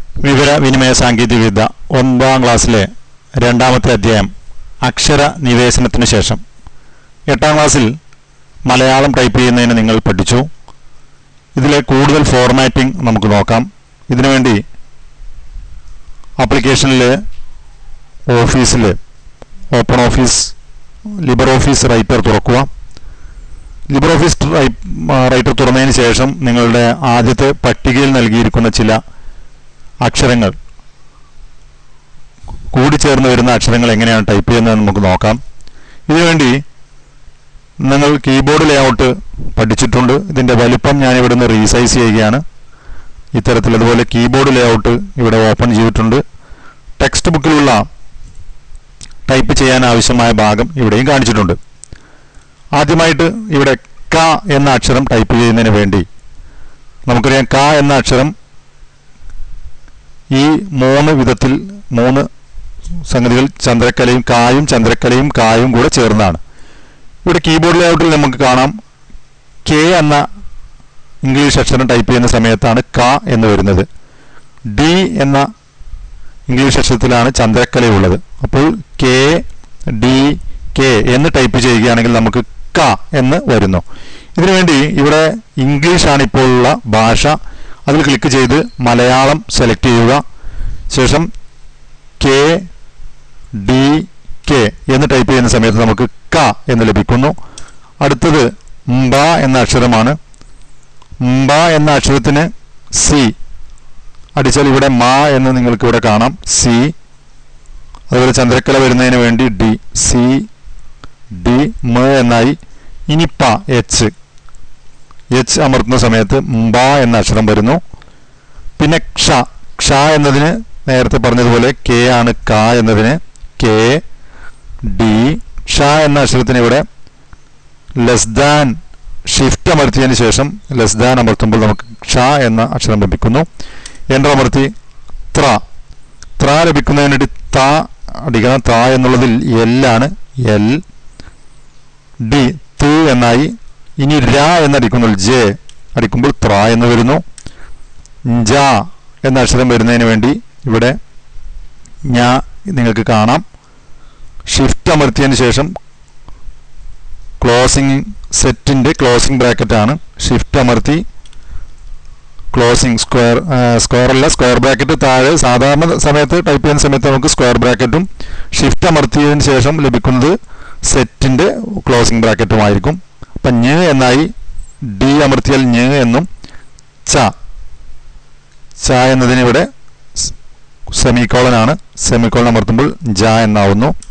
വിവരവിനിമയ സാങ്കേതികവിദ്യ ഒൻപതാം ക്ലാസ്സിലെ രണ്ടാമത്തെ അധ്യായം അക്ഷര നിവേശനത്തിന് ശേഷം എട്ടാം ക്ലാസ്സിൽ മലയാളം ടൈപ്പ് ചെയ്യുന്നതിന് നിങ്ങൾ പഠിച്ചു ഇതിലെ കൂടുതൽ ഫോർമാറ്റിംഗ് നമുക്ക് നോക്കാം ഇതിനുവേണ്ടി ആപ്ലിക്കേഷനിൽ ഓഫീസിൽ open office libre office writer തുറക്കുക ലിബർ ഓഫീസ് റൈറ്റർ തുറന്നതിന് ശേഷം നിങ്ങളുടെ ആദ്യത്തെ പട്ടികയിൽ നൽകിയിരിക്കുന്ന ചില അക്ഷരങ്ങൾ കൂടിച്ചേർന്ന് വരുന്ന അക്ഷരങ്ങൾ എങ്ങനെയാണ് ടൈപ്പ് ചെയ്യുന്നത് നമുക്ക് നോക്കാം ഇതിനുവേണ്ടി നിങ്ങൾ കീബോർഡ് ലേഔട്ട് പഠിച്ചിട്ടുണ്ട് ഇതിൻ്റെ വലിപ്പം ഞാൻ ഇവിടുന്ന് റീസൈസ് ചെയ്യുകയാണ് ഇത്തരത്തിൽ അതുപോലെ കീബോർഡ് ലേഔട്ട് ഇവിടെ ഓപ്പൺ ചെയ്തിട്ടുണ്ട് ടെക്സ്റ്റ് ബുക്കിലുള്ള ടൈപ്പ് ചെയ്യാൻ ആവശ്യമായ ഭാഗം ഇവിടെയും കാണിച്ചിട്ടുണ്ട് ആദ്യമായിട്ട് ഇവിടെ ക എന്ന അക്ഷരം ടൈപ്പ് ചെയ്യുന്നതിന് വേണ്ടി നമുക്കറിയാം ക എന്ന അക്ഷരം ഈ മൂന്ന് വിധത്തിൽ മൂന്ന് സംഗതികൾ ചന്ദ്രക്കലയും കായും ചന്ദ്രക്കലയും കായും കൂടെ ചേർന്നതാണ് ഇവിടെ കീബോർഡ് ലേഔട്ടിൽ നമുക്ക് കാണാം കെ എന്ന ഇംഗ്ലീഷ് അക്ഷരം ടൈപ്പ് ചെയ്യുന്ന സമയത്താണ് ക എന്ന് വരുന്നത് ഡി എന്ന ഇംഗ്ലീഷ് അക്ഷരത്തിലാണ് ചന്ദ്രക്കലയുള്ളത് അപ്പോൾ കെ ഡി കെ എന്ന് ടൈപ്പ് ചെയ്യുകയാണെങ്കിൽ നമുക്ക് ക എന്ന് വരുന്നു ഇതിനുവേണ്ടി ഇവിടെ ഇംഗ്ലീഷാണ് ഇപ്പോൾ ഉള്ള ഭാഷ അതിൽ ക്ലിക്ക് ചെയ്ത് മലയാളം സെലക്ട് ചെയ്യുക ശേഷം കെ ഡി കെ എന്ന് ടൈപ്പ് ചെയ്യുന്ന സമയത്ത് നമുക്ക് ക എന്ന് ലഭിക്കുന്നു അടുത്തത് mb എന്ന അക്ഷരമാണ് mb എന്ന അക്ഷരത്തിന് സി അടിച്ചാൽ ഇവിടെ മാ എന്ന് നിങ്ങൾക്ക് ഇവിടെ കാണാം സി അതുപോലെ ചന്ദ്രക്കല വരുന്നതിന് വേണ്ടി ഡി സി ഡി മ എന്നായി ഇനി പ എച്ച് എച്ച് അമർത്തുന്ന സമയത്ത് mbα എന്ന അക്ഷരം വരുന്നു പിന്നെ ക്ഷ ക്ഷ എന്നതിന് നേരത്തെ പറഞ്ഞതുപോലെ കെ ആണ് ക എന്നതിന് കെ ഡി ക്ഷ എന്ന അക്ഷരത്തിന് ഇവിടെ ലെസ് ദാൻ ഷിഫ്റ്റ് അമർത്തിയതിന് ശേഷം ലെസ് ദാൻ അമർത്തുമ്പോൾ നമുക്ക് ക്ഷ എന്ന അക്ഷരം ലഭിക്കുന്നു എൻ്റർ അമർത്തി ത്ര ത്ര ലഭിക്കുന്നതിന് വേണ്ടി ത അടിക്കണം ത എന്നുള്ളതിൽ എല്ലാണ് എൽ ഡി ത് എന്നായി ഇനി ര എന്നടിക്കുമ്പോൾ ജെ അടിക്കുമ്പോൾ ത്ര എന്ന് വരുന്നു ജ എന്ന അക്ഷരം വരുന്നതിന് വേണ്ടി ഇവിടെ ഞാ നിങ്ങൾക്ക് കാണാം ഷിഫ്റ്റ് അമർത്തിയതിന് ശേഷം ക്ലോസിംഗ് സെറ്റിൻ്റെ ക്ലോസിംഗ് ബ്രാക്കറ്റാണ് ഷിഫ്റ്റ് അമർത്തി ക്ലോസിംഗ് സ്ക്വയർ സ്ക്വയർ അല്ല സ്ക്വയർ ബ്രാക്കറ്റ് താഴെ സാധാരണ സമയത്ത് ടൈപ്പ് ചെയ്യുന്ന സമയത്ത് നമുക്ക് സ്ക്വയർ ബ്രാക്കറ്റും ഷിഫ്റ്റ് അമർത്തിയതിന് ശേഷം ലഭിക്കുന്നത് സെറ്റിൻ്റെ ക്ലോസിംഗ് ബ്രാക്കറ്റുമായിരിക്കും അപ്പം ഞ് എന്നായി ഡി അമർത്തിയാൽ ഞ് എന്നും ച ച എന്നതിന് ഇവിടെ സെമിക്കോളനാണ് സെമിക്കോളൻ അമർത്തുമ്പോൾ ജ എന്നാവുന്നു